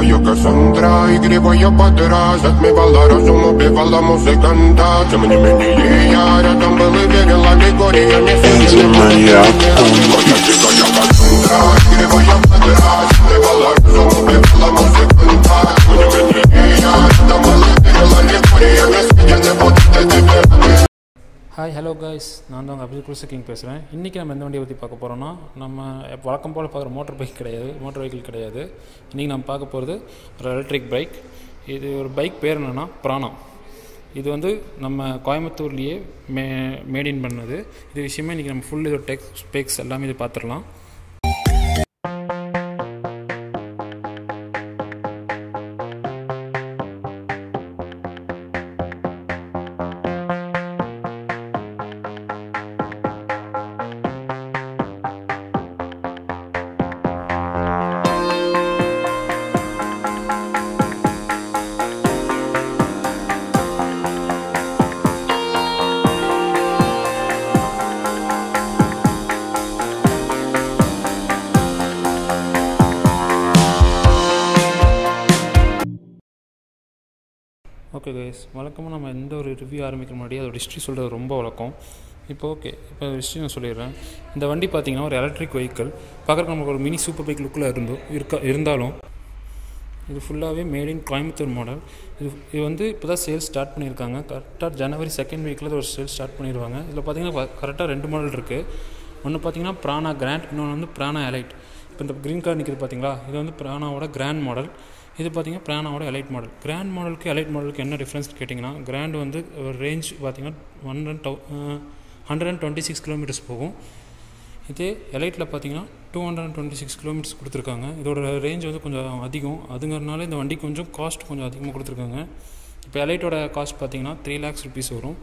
Yo Cassandra, игривая подraz Отмевала разум, убивала музыканта Тем не менее я рядом был и верил аллегориями Энди Маньяк. Моя дикая Кассандра, игривая подraz Отмевала разум, убивала музыканта Тем не менее я рядом был и верил аллегориями Я не буду тебе hi hello guys நான் தான் உங்கள் அபிஜித் குருச கிங் பேசுகிறேன் இன்றைக்கி நம்ம எந்த வண்டியை பற்றி பார்க்க போகிறோம்னா நம்ம எப்ப வழக்கம் போல் பார்க்குற மோட்டர் பைக் கிடையாது மோட்டர் வெஹிக்கிள் கிடையாது இன்றைக்கி நம்ம பார்க்க போகிறது ஒரு எலக்ட்ரிக் பைக் இது ஒரு பைக் பேர் என்னென்னா பிராணா இது வந்து நம்ம கோயம்புத்தூர்லேயே மே மேடின் பண்ணது இது விஷயமா இன்றைக்கி நம்ம ஃபுல் இதோட டெக் ஸ்பெக்ஸ் எல்லாமே இது பார்த்துடலாம் ஓகே கைஸ் வழக்கமாக நம்ம எந்த ஒரு ரிவ்யூ ஆரம்பிக்கிற முன்னாடி அதோட ஹிஸ்ட்ரி சொல்கிறது ரொம்ப வழக்கம் இப்போ ஓகே இப்போ ஹிஸ்ட்ரி நான் சொல்லிடுறேன் இந்த வண்டி பார்த்தீங்கன்னா ஒரு எலக்ட்ரிக் வெஹிக்கிள் பார்க்குறக்கு நமக்கு ஒரு மினி சூப்பர் பைக் லுக்கில் இருந்தோம் இருக்க இருந்தாலும் இது ஃபுல்லாகவே மேட் இன் கோயம்புத்தூர் மாடல் இது இது வந்து இப்போ தான் சேல்ஸ் ஸ்டார்ட் பண்ணியிருக்காங்க கரெக்டாக ஜனவரி செகண்ட் வீக்கில் ஒரு சேல்ஸ் ஸ்டார்ட் பண்ணிடுவாங்க இதில் பார்த்தீங்கன்னா கரெக்டாக ரெண்டு மாடல் இருக்குது ஒன்று பார்த்தீங்கன்னா பிரானா கிராண்ட் இன்னொன்று வந்து பிரானா எலைட் இப்போ இந்த க்ரீன் கார்டு நிற்கிது பார்த்தீங்களா இது வந்து பிரானாவோட கிராண்ட் மாடல் இது பார்த்தீங்கன்னா பிரானாவோட எலைட் மாடல் கிராண்ட் மாடலுக்கு எலைட் மாடலுக்கு என்ன டிஃப்ரென்ஸ் கேட்டிங்கன்னா கிராண்ட் வந்து ஒரு ரேஞ்ச் பார்த்தீங்கன்னா one and two hundred and twenty six kilometres போகும் இதே எலைட்டில் பார்த்தீங்கன்னா two hundred and twenty six kilometres கொடுத்துருக்காங்க இதோட ரேஞ்ச் வந்து கொஞ்சம் அதிகம் அதுங்கிறனால இந்த வண்டி கொஞ்சம் காஸ்ட் கொஞ்சம் அதிகமாக கொடுத்துருக்காங்க இப்போ எலைட்டோட காஸ்ட் பார்த்தீங்கன்னா த்ரீ லேக்ஸ் ருபீஸ் வரும்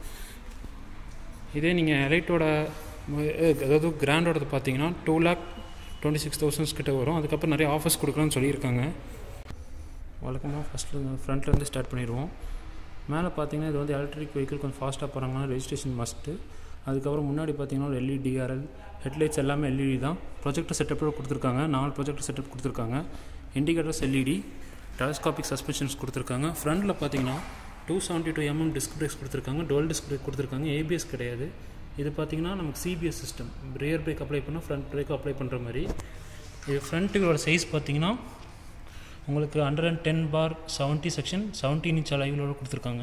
இதே நீங்கள் எலைட்டோட அதாவது கிராண்டோடது பார்த்தீங்கன்னா two lakh twenty six thousands கிட்ட வரும் அதுக்கப்புறம் நிறைய ஆஃபர்ஸ் கொடுக்குறோன்னு சொல்லியிருக்காங்க வழக்கமாக ஃபஸ்ட்டில் ஃப்ரண்ட்லேருந்து ஸ்டார்ட் பண்ணிடுவோம் மேலே பார்த்தீங்கன்னா இது வந்து எலக்ட்ரிக் வெஹிக்கிள் கொஞ்சம் ஃபாஸ்ட்டாக போகிறாங்கன்னா ரெஜிஸ்ட்ரேஷன் மஸ்ட்டு அதுக்கப்புறம் முன்னாடி பார்த்தீங்கன்னா ஒரு எல்இடி டிஆர்எல் ஹெட்லைட்ஸ் எல்லாமே எல்இடி தான் ப்ரொஜெக்டர் செட்டப்போட கொடுத்துருக்காங்க நாலு ப்ரொஜெக்டர் செட்டப் கொடுத்துருக்காங்க இண்டிகேட்டர்ஸ் எல்இடி டெலஸ்காபிக் சஸ்பென்ஷன்ஸ் கொடுத்துருக்காங்க ஃப்ரண்ட்டில் பார்த்தீங்கன்னா two seventy two mm disc brakes கொடுத்துருக்காங்க டுவெல் டிஸ்க் பிரேக் கொடுத்துருக்காங்க ஏபிஎஸ் கிடையாது இது பார்த்தீங்கன்னா நமக்கு CBS system rear brake apply பண்ணால் ஃப்ரண்ட் பிரேக் அப்ளை பண்ணுற மாதிரி இது ஃப்ரண்ட்டுகளோட சைஸ் பார்த்தீங்கன்னா உங்களுக்கு hundred and ten by seventy section seventeen inch அளவிலோட கொடுத்துருக்காங்க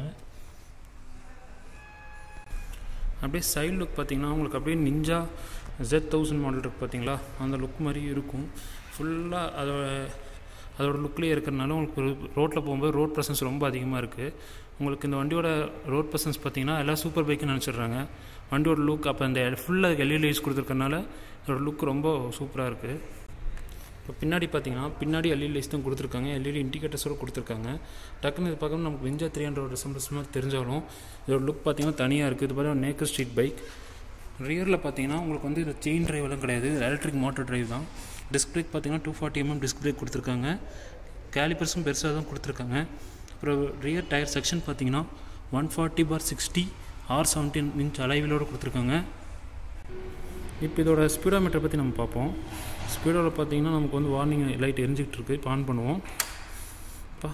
அப்படியே சைடு லுக் பார்த்தீங்கன்னா உங்களுக்கு அப்படியே நிஞ்சா ஜெட் தௌசண்ட் மாடல் இருக்குது பார்த்தீங்களா அந்த லுக் மாதிரி இருக்கும் ஃபுல்லாக அதோட அதோட லுக்லேயே இருக்கிறனால உங்களுக்கு ஒரு ரோட்டில் போகும்போது ரோட் ப்ரெசன்ஸ் ரொம்ப அதிகமாக இருக்குது உங்களுக்கு இந்த வண்டியோட ரோட் ப்ரெசன்ஸ் பார்த்தீங்கன்னா எல்லாம் சூப்பர் பைக்குன்னு நினச்சிடுறாங்க வண்டியோட லுக் அப்போ அந்த ஃபுல்லாக எல்இடி லைட்ஸ் கொடுத்துருக்கனால இதோட லுக் ரொம்ப சூப்பராக இருக்குது இப்போ பின்னாடி பார்த்தீங்கன்னா பின்னாடி எல்இடி லைட்ஸ் தான் கொடுத்துருக்காங்க எல்இடி இண்டிகேட்டர்ஸோட கொடுத்துருக்காங்க டக்குன்னு இது பார்க்கணும் நமக்கு வெஞ்சா த்ரீ ஹண்ட்ரட் ரிசம்பர்ஸ் மாதிரி தெரிஞ்சாலும் இதோட லுக் பார்த்தீங்கன்னா தனியாக இருக்குது இது பார்த்தீங்கன்னா நேக்கர் ஸ்ட்ரீட் பைக் ரியரில் பார்த்தீங்கன்னா உங்களுக்கு வந்து இது செயின் டிரைவ் எல்லாம் கிடையாது எலக்ட்ரிக் மோட்டர் டிரைவ் தான் டிஸ்க் பிரேக் பார்த்தீங்கன்னா two forty mm disc brake கொடுத்துருக்காங்க கேலிபர்ஸும் பெருசாக தான் கொடுத்துருக்காங்க அப்புறம் ரியர் டயர் செக்ஷன் பார்த்தீங்கன்னா one forty by sixty R seventeen inch அலைவிலோடு கொடுத்துருக்காங்க இப்போ இதோட ஸ்பீடோமீட்டர் பற்றி நம்ம பார்ப்போம் ஸ்பீடோவில் பார்த்தீங்கன்னா நமக்கு வந்து வார்னிங் லைட் எரிஞ்சிக்கிட்டு இருக்குது இப்போ ஆன் பண்ணுவோம் அப்பா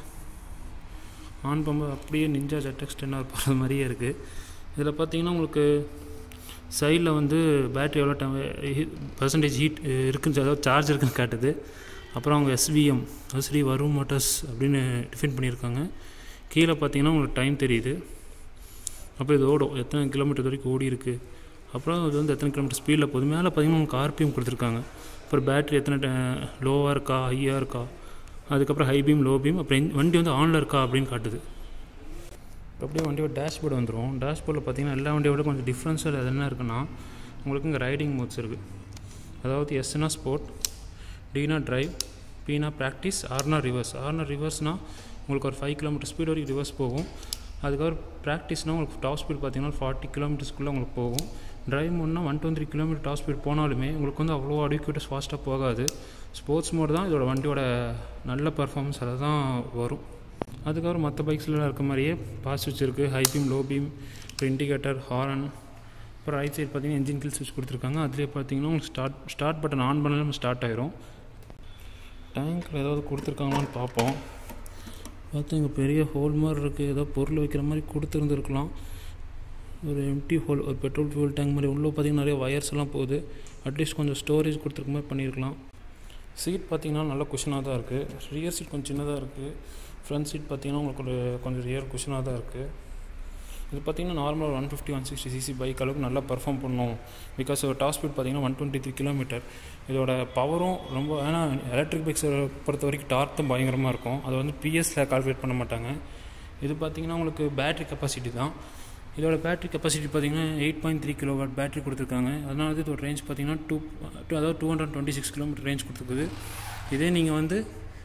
ஆன் பண்ணும்போது அப்படியே நிஞ்சா ஜெட்டெக்ஸ் டென் ஹவர் போகிறது மாதிரியே இருக்குது இதில் பார்த்தீங்கன்னா உங்களுக்கு சைடில் வந்து பேட்ரி எவ்வளோ டைம் பர்சன்டேஜ் ஹீட் இருக்குன்னு அதாவது சார்ஜ் இருக்குன்னு காட்டுது அப்புறம் அவங்க எஸ்விஎம் ஸ்ரீ வரும் மோட்டர்ஸ் அப்படின்னு டிஃபைன் பண்ணியிருக்காங்க கீழே பார்த்தீங்கன்னா உங்களுக்கு டைம் தெரியுது அப்போ இது ஓடும் எத்தனை கிலோமீட்டர் வரைக்கும் ஓடி இருக்குது அப்புறம் இது வந்து எத்தனை கிலோமீட்டர் ஸ்பீடில் போகுது மேலே பார்த்தீங்கன்னா உங்களுக்கு ஆர்பிஎம் கொடுத்துருக்காங்க அப்புறம் பேட்ரி எத்தனை லோவாக இருக்கா ஹையாக இருக்கா அதுக்கப்புறம் ஹை பீம் லோ பீம் அப்புறம் வண்டி வந்து ஆனில் இருக்கா அப்படின்னு காட்டுது அப்படியே வண்டியோட டேஷ்போர்டு வந்துடும் டேஷ்போர்டில் பார்த்தீங்கன்னா எல்லா வண்டியோட கொஞ்சம் டிஃப்ரென்ஸில் அது என்ன இருக்குன்னா உங்களுக்கு இங்கே ரைடிங் மோட்ஸ் இருக்குது அதாவது எஸ்னா ஸ்போர்ட் டீனா டிரைவ் பீனா ப்ராக்டிஸ் ஆர்னா ரிவர்ஸ் ஆர்னா ரிவர்ஸ்னால் உங்களுக்கு ஒரு ஃபைவ் கிலோமீட்டர் ஸ்பீட் வரைக்கும் ரிவர்ஸ் போகும் அதுக்கப்புறம் ப்ராக்டிஸ்னால் உங்களுக்கு டாப் ஸ்பீட் பார்த்தீங்கன்னா ஃபார்ட்டி கிலோமீட்டர்ஸ்க்குள்ளே உங்களுக்கு போகும் டிரைவ் மோட்னா one twenty kilometre top speed போனாலுமே உங்களுக்கு வந்து அவ்வளோ அடிக்யூட்டஸ் ஃபாஸ்ட்டாக போகாது ஸ்போர்ட்ஸ் மோட் தான் இதோட வண்டியோட நல்ல பர்ஃபார்மன்ஸ் அதில் தான் வரும் அதுக்கப்புறம் மற்ற பைக்ஸ்லாம் இருக்க மாதிரியே பாஸ் சுவிட்ச் இருக்குது ஹை பீம் லோ பீம் அப்புறம் இண்டிகேட்டர் ஹாரன் அப்புறம் ரைட் சைடு பார்த்தீங்கன்னா இன்ஜின் கில் சுவிட்ச் கொடுத்துருக்காங்க அதுலேயே பார்த்தீங்கன்னா உங்களுக்கு ஸ்டார்ட் ஸ்டார்ட் பட்டன் ஆன் பண்ணாலும் ஸ்டார்ட் ஆயிரும் டேங்க்கில் ஏதாவது கொடுத்துருக்காங்களான்னு பார்ப்போம் பார்த்து இங்கே பெரிய ஹோல் மாதிரி இருக்குது ஏதோ பொருள் வைக்கிற மாதிரி கொடுத்துருந்துருக்கலாம் ஒரு எம்டி ஹோல் ஒரு பெட்ரோல் ஃபியூல் டேங்க் மாதிரி உள்ளே பார்த்தீங்கன்னா நிறைய வயர்ஸ் எல்லாம் போகுது அட்லீஸ்ட் கொஞ்சம் ஸ்டோரேஜ் கொடுத்துருக்க மாதிரி பண்ணியிருக்கலாம் சீட் பார்த்தீங்கன்னா நல்ல குஷனாக தான் இருக்குது ரியர் சீட் கொஞ்சம் சின்னதாக இருக்குது ஃப்ரண்ட் சீட் பார்த்தீங்கன்னா உங்களுக்கு ஒரு கொஞ்சம் ரியர் குஷனாக தான் இருக்குது இது பார்த்தீங்கன்னா நார்மலாக one fifty one sixty CC bike அளவுக்கு நல்லா பர்ஃபார்ம் பண்ணும் பிகாஸ் டாப் ஸ்பீட் பார்த்தீங்கன்னா ஒன் டுவெண்ட்டி த்ரீ கிலோமீட்டர் இதோட பவரும் ரொம்ப ஏன்னா எலக்ட்ரிக் பைக்ஸை பொறுத்த வரைக்கும் டார்க்கும் பயங்கரமாக இருக்கும் அதை வந்து பிஎஸ்ல கால்குலேட் பண்ண மாட்டாங்க இது பார்த்தீங்கன்னா உங்களுக்கு பேட்டரி கெப்பாசிட்டி தான் இதோட பேட்டரி கெப்பாசிட்டி பார்த்தீங்கன்னா eight point three kilowatt battery கொடுத்துருக்காங்க அதனால வந்து இதோட ரேஞ்ச் பார்த்தீங்கன்னா டூ டூ அதாவது two hundred twenty six kilometre range கொடுத்துருக்குது இதே நீங்கள் வந்து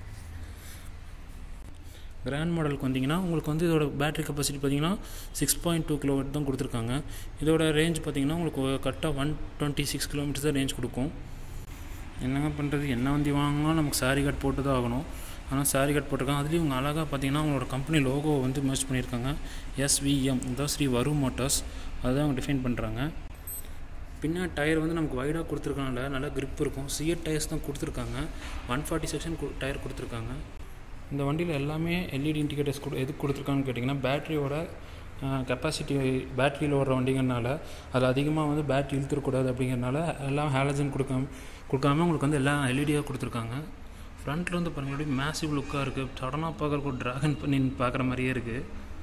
கிராண்ட் மாடலுக்கு வந்தீங்கன்னா உங்களுக்கு வந்து இதோட பேட்டரி கெப்பாசிட்டி பார்த்தீங்கன்னா சிக்ஸ் பாயிண்ட் டூ கிலோமீட்டர் தான் கொடுத்துருக்காங்க இதோட ரேஞ்ச் பார்த்தீங்கன்னா உங்களுக்கு கரெக்டாக ஒன் டுவெண்ட்டி சிக்ஸ் கிலோமீட்டர் தான் ரேஞ்ச் கொடுக்கும் என்னங்க பண்ணுறது என்ன வண்டி வாங்கினாலும் நமக்கு சாரி கட் போட்டு தான் ஆகணும் ஆனால் சாரி கட் போட்டிருக்காங்க அதுலேயும் இவங்க அழகாக பார்த்தீங்கன்னா அவங்களோட கம்பெனி லோகோ வந்து மெர்ச் பண்ணியிருக்காங்க எஸ்விஎம் இதான் ஸ்ரீ வரு மோட்டார்ஸ் அதுதான் அவங்க டிஃபைன் பண்ணுறாங்க பின்னாடி டயர் வந்து நமக்கு வைடாக கொடுத்துருக்கனால நல்லா grip இருக்கும் சிஎட் டயர்ஸ் தான் கொடுத்துருக்காங்க ஒன் ஃபார்ட்டி செக்ஷன் டயர் கொடுத்துருக்காங்க இந்த வண்டியில் எல்லாமே எல்இடி இண்டிகேட்டர்ஸ் கொடு எதுக்கு கொடுத்துருக்காங்கன்னு கேட்டிங்கன்னா பேட்டரியோட கெப்பாசிட்டி பேட்டரியில் ஓடுற வண்டிங்கனால அதில் அதிகமாக வந்து பேட்டரி இழுத்துடக்கூடாது அப்படிங்கிறனால எல்லாம் ஹேலஜன் கொடுக்காம கொடுக்காம உங்களுக்கு வந்து எல்லாம் எல்இடியாக கொடுத்துருக்காங்க ஃப்ரண்ட்டில் வந்து பாருங்கள் அப்படியே மேசிவ் லுக்காக இருக்குது சடனாக பார்க்குறக்கு ஒரு ட்ராகன் பண்ணி பார்க்குற மாதிரியே இருக்குது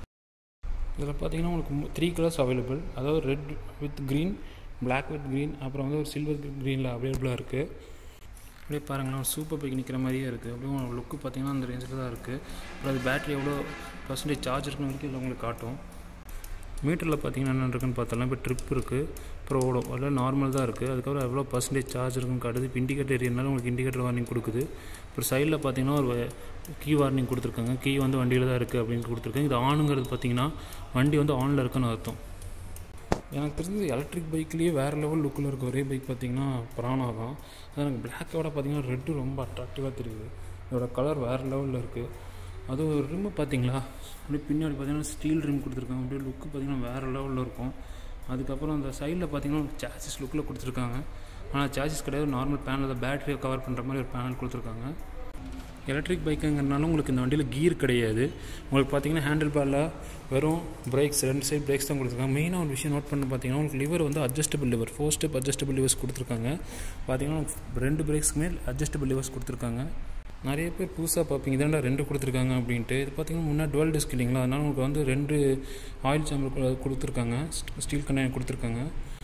இதில் பார்த்தீங்கன்னா உங்களுக்கு த்ரீ கலர்ஸ் அவைலபிள் அதாவது red with green Black with green அப்புறம் வந்து ஒரு சில்வர் க்ரீனில் அவைலபிளாக இருக்குது அப்படியே பாருங்களேன் சூப்பர் பைக் நிற்கிற மாதிரியே இருக்குது அப்படியே லுக்கு பார்த்தீங்கன்னா அந்த ரேஞ்சில் தான் இருக்குது அப்புறம் அது பேட்டரி எவ்வளோ பர்சன்டேஜ் சார்ஜ் இருக்குன்னு வரைக்கும் இதில் உங்களுக்கு காட்டும் மீட்டரில் பார்த்தீங்கன்னா என்ன இருக்குன்னு பார்த்தோம்னா இப்போ ட்ரிப் இருக்குது அப்புறம் ஓடும் அதெல்லாம் நார்மல் தான் இருக்குது அதுக்கப்புறம் எவ்வளோ பர்சன்டேஜ் சார்ஜ் இருக்குன்னு காட்டுது இப்போ இண்டிகேட்டர் ஏரியானாலும் உங்களுக்கு இண்டிகேட்டர் வார்னிங் கொடுக்குது அப்புறம் சைடில் பார்த்தீங்கன்னா ஒரு கீ வார்னிங் கொடுத்துருக்காங்க கீ வந்து வண்டியில் தான் இருக்குது அப்படின்னு கொடுத்துருக்காங்க இது ஆனுங்கிறது பார்த்தீங்கன்னா வண்டி வந்து ஆனில் இருக்குன்னு அர்த்தம் எனக்கு தெரிஞ்சு எலக்ட்ரிக் பைக்லேயே வேறு லெவல் லுக்கில் இருக்க ஒரே பைக் பார்த்தீங்கன்னா பிரானா தான் அது எனக்கு பிளாக்கோட பார்த்தீங்கன்னா ரெட்டு ரொம்ப அட்ராக்டிவாக தெரியுது இதோட கலர் வேறு லெவலில் இருக்குது அது ஒரு ரிம்மு பார்த்தீங்களா அப்படியே பின்னாடி பார்த்தீங்கன்னா ஸ்டீல் ரிம் கொடுத்துருக்காங்க அப்படியே லுக்கு பார்த்தீங்கன்னா வேறு லெவலில் இருக்கும் அதுக்கப்புறம் அந்த சைடில் பார்த்தீங்கன்னா சாசிஸ் லுக்கில் கொடுத்துருக்காங்க ஆனால் சாசிஸ் கிடையாது நார்மல் பேனல் அதை பேட்டரியை கவர் பண்ணுற மாதிரி ஒரு பேனல் கொடுத்துருக்காங்க எலக்ட்ரிக் பைக்குங்கிறனால உங்களுக்கு இந்த வண்டியில் கீர் கிடையாது உங்களுக்கு பார்த்தீங்கன்னா ஹேண்டில் பாரில் வெறும் பிரேக்ஸ் ரெண்டு சைடு பிரேக்ஸ் தான் கொடுத்துருக்காங்க மெயினாக ஒரு விஷயம் நோட் பண்ணி பார்த்தீங்கன்னா உங்களுக்கு லிவர் வந்து adjustable lever four step adjustable levers கொடுத்துருக்காங்க பார்த்தீங்கன்னா உங்களுக்கு ரெண்டு பிரேக்ஸ்க்குமே அட்ஜஸ்டபிள் லிவர்ஸ் கொடுத்துருக்காங்க நிறைய பேர் புதுசாக பார்ப்பீங்க இதாண்டா ரெண்டு கொடுத்துருக்காங்க அப்படின்ட்டு இது பார்த்தீங்கன்னா முன்னாடி டுவெல் டிஸ்க் இல்லைங்களா அதனால உங்களுக்கு வந்து ரெண்டு ஆயில் சேம்பர் கொடுத்துருக்காங்க ஸ்டீல் கண்ணாடி கொடுத்துருக்காங்க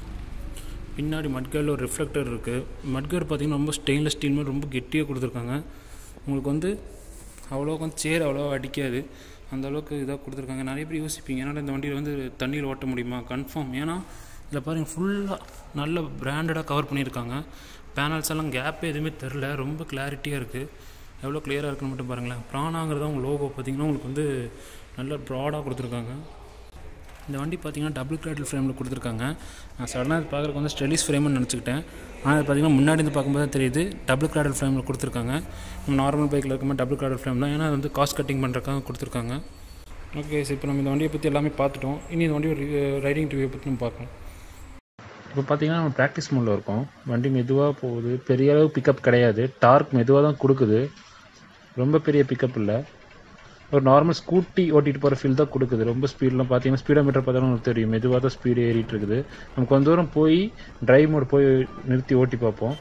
பின்னாடி மட்கார்டில் ஒரு ரிஃப்ளெக்டர் இருக்குது மட்கார்டு பார்த்தீங்கன்னா ரொம்ப ஸ்டெயின்லெஸ் ஸ்டீல் மாதிரி ரொம்ப கெட்டியாக கொடுத்துருக்காங்க உங்களுக்கு வந்து அவ்வளோக்கு வந்து சேர் அவ்வளோவா அடிக்காது அந்த அளவுக்கு இதாக கொடுத்துருக்காங்க நிறைய பேர் யோசிப்பீங்க ஏன்னா இந்த வண்டியில் வந்து தண்ணியில் ஓட்ட முடியுமா கன்ஃபார்ம் ஏன்னா இதில் பாருங்கள் ஃபுல்லாக நல்ல பிராண்டடாக கவர் பண்ணியிருக்காங்க பேனல்ஸ் எல்லாம் கேப்பே எதுவுமே தெரில ரொம்ப கிளாரிட்டியாக இருக்குது எவ்வளோ கிளியராக இருக்குன்னு மட்டும் பாருங்களேன் ப்ரானாங்கிறது அவங்க லோகோ பார்த்தீங்கன்னா உங்களுக்கு வந்து நல்ல ப்ராடாக கொடுத்துருக்காங்க இந்த வண்டி பார்த்தீங்கன்னா டபுள் கிராடில் ஃப்ரேமில் கொடுத்துருக்காங்க நான் சடனாக இது பார்க்குறக்கு வந்து ஸ்டெலிஸ் ஃப்ரேம்னு நினச்சிக்கிட்டேன் ஆனால் இது பார்த்தீங்கன்னா முன்னாடி இருந்து பார்க்கும்போது தான் தெரியுது டபுள் கிராடல் ஃப்ரேமில் கொடுத்துருக்காங்க நம்ம நார்மல் பைக்கில் இருக்கும்போது டபுள் கிராடல் ஃப்ரேம் தான் ஏன்னா அது வந்து காஸ்ட் கட்டிங் பண்ணுறக்காக கொடுத்துருக்காங்க ஓகே சார் இப்போ நம்ம இந்த வண்டியை பற்றி எல்லாமே பார்த்துட்டோம் இனி இந்த வண்டியோட ரைடிங் ரிவ்யூ பற்றி நம்ம பார்க்கலாம் இப்போ பார்த்தீங்கன்னா நம்ம ப்ராக்டிஸ் மோடில் இருக்கோம் வண்டி மெதுவாக போகுது பெரிய அளவு பிக்கப் கிடையாது டார்க் மெதுவாக தான் கொடுக்குது ரொம்ப பெரிய பிக்கப் இல்லை ஒரு நார்மல் ஸ்கூட்டி ஓட்டிகிட்டு போகிற ஃபீல் தான் கொடுக்குது ரொம்ப ஸ்பீட்லாம் பார்த்தீங்கன்னா ஸ்பீடோ மீட்டர் பார்த்தாலும் உங்களுக்கு தெரியும் மெதுவாக தான் ஸ்பீடு ஏறிட்டு இருக்குது நம்ம கொஞ்ச தூரம் போய் டிரைவ் மோட் போய் நிறுத்தி ஓட்டி பார்ப்போம்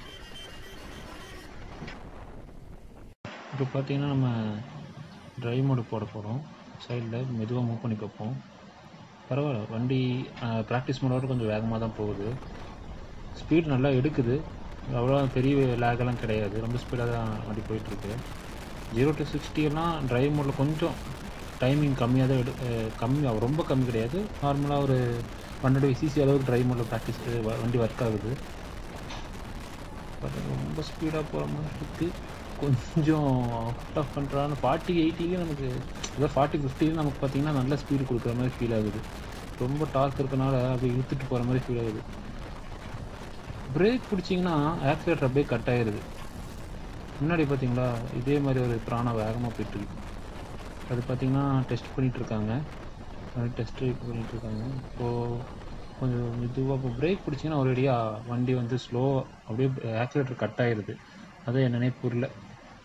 இப்போ பார்த்தீங்கன்னா நம்ம டிரைவ் மோடு போட போகிறோம் சைடில் மெதுவாக மூவ் பண்ணி பார்ப்போம் பரவாயில்ல வண்டி ப்ராக்டிஸ் மோடோட கொஞ்சம் வேகமாக தான் போகுது ஸ்பீட் நல்லா எடுக்குது அவ்வளோ பெரிய லேகெல்லாம் கிடையாது ரொம்ப ஸ்பீடாக தான் வண்டி போயிட்டுருக்கு ஜீரோ டு சிக்ஸ்டியெல்லாம் டிரைவ் மோடில் கொஞ்சம் டைமிங் கம்மியாக தான் எடு அஹ் கம்மி ரொம்ப கம்மி கிடையாது நார்மலாக ஒரு ஹண்ட்ரட் சிசி அளவுக்கு டிரைவ் மோடில் ப்ராக்டிஸ் வண்டி ஒர்க் ஆகுது பட் ரொம்ப ஸ்பீடாக போகிற மாதிரி இருக்குது கொஞ்சம் அவுட் ஆஃப் பண்ணுறான்னு ஃபார்ட்டி எயிட்டிக்கு நமக்கு அதாவது ஃபார்ட்டி ஃபிஃப்டிக்கு நமக்கு பார்த்தீங்கன்னா நல்ல ஸ்பீடு கொடுக்குற மாதிரி ஃபீல் ஆகுது ரொம்ப டார்க் இருக்கனால அப்படியே இழுத்துட்டு போகிற மாதிரி ஃபீல் ஆகுது பிரேக் பிடிச்சிங்கன்னா ஆக்சிலேட்டர் அப்படியே கட் ஆயிடுது முன்னாடி பார்த்தீங்களா இதே மாதிரி ஒரு பிராணம் வேகமாக போயிட்டுருக்கு அது பார்த்தீங்கன்னா டெஸ்ட் பண்ணிட்டு இருக்காங்க அது டெஸ்ட் பண்ணிட்டு இருக்காங்க இப்போது கொஞ்சம் மெதுவாக இப்போ பிரேக் பிடிச்சிங்கன்னா ஒரேடியாக வண்டி வந்து ஸ்லோ அப்படியே ஆக்சிலேட்டர் கட் ஆயிடுது அது என்னன்னே புரியல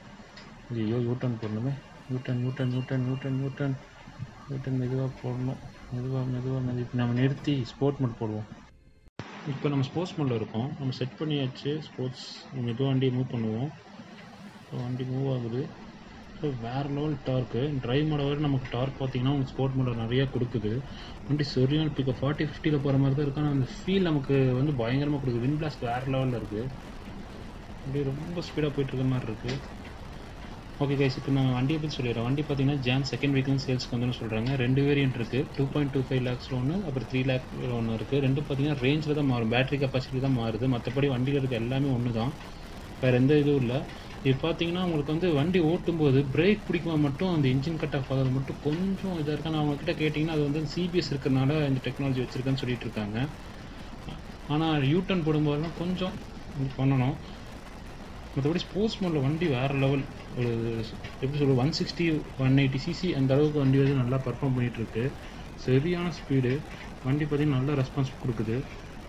ஐயோ யூட்டன் போடணுமே U turn U turn U turn U turn U turn U turn மெதுவாக போடணும் மெதுவாக மெதுவாக மெது இப்போ நம்ம நிறுத்தி ஸ்போர்ட் மோட் போடுவோம் இப்போ நம்ம ஸ்போர்ட்ஸ் மோடில் இருக்கோம் நம்ம செட் பண்ணியாச்சு ஸ்போர்ட்ஸ் மெதுவாக வண்டியை மூவ் பண்ணுவோம் இப்போ வண்டி மூவ் ஆகுது ஸோ வேறு லெவல் டார்க்கு ட்ரைவ் மோட வரை நமக்கு டார்க் பார்த்தீங்கன்னா உங்களுக்கு ஸ்போர்ட் மோட நிறையா கொடுக்குது வண்டி சரியான பிக்கோ ஃபார்ட்டி ஃபிஃப்டியில் போகிற மாதிரி தான் இருக்கு ஆனால் அந்த ஃபீல் நமக்கு வந்து பயங்கரமாக கொடுக்குது வின் பிளாஸ்ட் வேறு லெவலில் இருக்குது வண்டி ரொம்ப ஸ்பீடாக போயிட்டு இருக்க மாதிரி இருக்குது ஓகே கைஸ் இப்போ நான் வண்டியை பற்றி சொல்லிடுறேன் வண்டி பார்த்தீங்கன்னா ஜான் செகண்ட் வீக்ல சேல்ஸ்க்கு வந்துன்னு சொல்கிறாங்க ரெண்டு வேரியன்ட் இருக்குது டூ பாயிண்ட் டூ ஃபைவ் லேக்ஸில் ஒன்று அப்புறம் த்ரீ லேக் ஒன்று இருக்குது ரெண்டு பார்த்தீங்கன்னா ரேஞ்சில் தான் மாறும் பேட்டரி கெப்பாசிட்டி தான் மாறுது மற்றபடி வண்டியில் இருக்க எல்லாமே ஒன்று தான் வேறு எந்த இதுவும் இல்லை இது பார்த்தீங்கன்னா உங்களுக்கு வந்து வண்டி ஓட்டும்போது பிரேக் பிடிக்கும்போது மட்டும் அந்த இன்ஜின் கட் ஆஃப் ஆகிறது மட்டும் கொஞ்சம் இதாக இருக்கு நான் அவங்கக்கிட்ட கேட்டிங்கன்னா அது வந்து சிபிஎஸ் இருக்கிறனால இந்த டெக்னாலஜி வச்சுருக்கேன்னு சொல்லிட்டு இருக்காங்க ஆனால் யூட்டன் போடும்போதெல்லாம் கொஞ்சம் இது பண்ணணும் மற்றபடி ஸ்போர்ட்ஸ் மோடில் வண்டி வேறு லெவல் ஒரு எப்படி சொல்ல one sixty one eighty CC அந்த அளவுக்கு வண்டி வந்து நல்லா பர்ஃபார்ம் பண்ணிகிட்ருக்கு சரியான ஸ்பீடு வண்டி பார்த்திங்கன்னா நல்ல ரெஸ்பான்ஸ் கொடுக்குது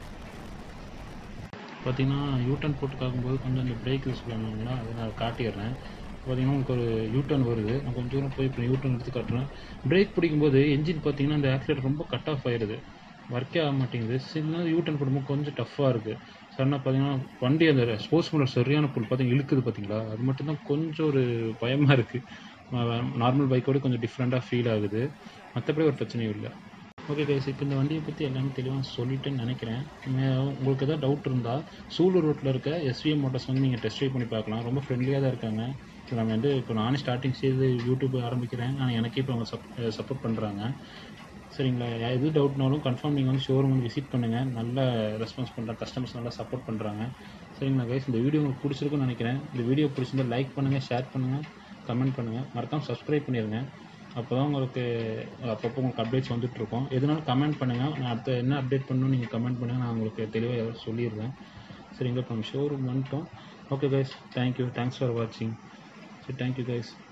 பார்த்தீங்கன்னா யூட்டன் போட்டு பார்க்கும்போது கொஞ்சம் இந்த பிரேக் யூஸ் பண்ணுவாங்களா அதை நான் காட்டிடுறேன் பார்த்தீங்கன்னா உங்களுக்கு ஒரு யூட்டன் வருது நான் கொஞ்சம் தூரம் போய் இப்போ யூட்டன் எடுத்து காட்டுறேன் பிரேக் பிடிக்கும்போது என்ஜின் பார்த்தீங்கன்னா அந்த ஆக்சிலேட்டர் ரொம்ப கட் ஆஃப் ஆயிடுது ஒர்க்கே ஆக மாட்டேங்குது சில யூட்டன் போடும்போது கொஞ்சம் டஃப்பாக இருக்குது சடனாக பார்த்தீங்கன்னா வண்டி அந்த ஸ்போர்ட்ஸ் மோடல் சரியான புல் பார்த்தீங்கன்னா இழுக்குது பார்த்தீங்களா அது மட்டும்தான் கொஞ்சம் ஒரு பயமாக இருக்குது நார்மல் பைக்கோட கொஞ்சம் டிஃப்ரெண்ட்டாக ஃபீல் ஆகுது மற்றபடி ஒரு பிரச்சனையும் இல்லை ஓகே கைஸ் இப்போ இந்த வண்டியை பற்றி எல்லாமே தெளிவாக சொல்லிட்டேன்னு நினைக்கிறேன் மே- உங்களுக்கு எதாவது டவுட் இருந்தால் சூலூர் ரோட்டில் இருக்க எஸ்விஎம் மோட்டர்ஸ் வந்து நீங்கள் டெஸ்ட் ட்ரைவ் பண்ணி பார்க்கலாம் ரொம்ப ஃப்ரெண்ட்லியாக தான் இருக்காங்க இப்போ நம்ம வந்து இப்போ நானே ஸ்டார்டிங் செய்து யூடியூப் ஆரம்பிக்கிறேன் ஆனால் எனக்கே இப்போ அவங்க சப் சப்போர்ட் பண்ணுறாங்க சரிங்களா யா- எது டவுட்னாலும் கன்ஃபார்ம் நீங்கள் வந்து ஷோரூம் வந்து விசிட் பண்ணுங்கள் நல்ல ரெஸ்பான்ஸ் பண்ணுறாங்க கஸ்டமர்ஸ் நல்லா சப்போர்ட் பண்ணுறாங்க சரிங்களா கைஸ் இந்த வீடியோ உங்களுக்கு பிடிச்சிருக்குன்னு நினைக்கிறேன் இந்த வீடியோ பிடிச்சிருந்தா லைக் பண்ணுங்கள் ஷேர் பண்ணுங்கள் கமெண்ட் பண்ணுங்கள் மறக்காமல் சப்ஸ்கிரைப் பண்ணிடுங்க அப்போ தான் உங்களுக்கு அப்பப்போ உங்களுக்கு அப்டேட்ஸ் வந்துட்டு இருக்கும் எதுனாலும் கமெண்ட் பண்ணுங்கள் நான் அடுத்த என்ன அப்டேட் பண்ணணும் நீங்கள் கமெண்ட் பண்ணுங்கள் நான் உங்களுக்கு தெளிவாக சொல்லிடுவேன் சரிங்களா இப்போ நம்ம ஷோரூம் வந்துட்டோம் okay guys thank you thanks for வாட்சிங் சரி தேங்க்யூ கைஸ்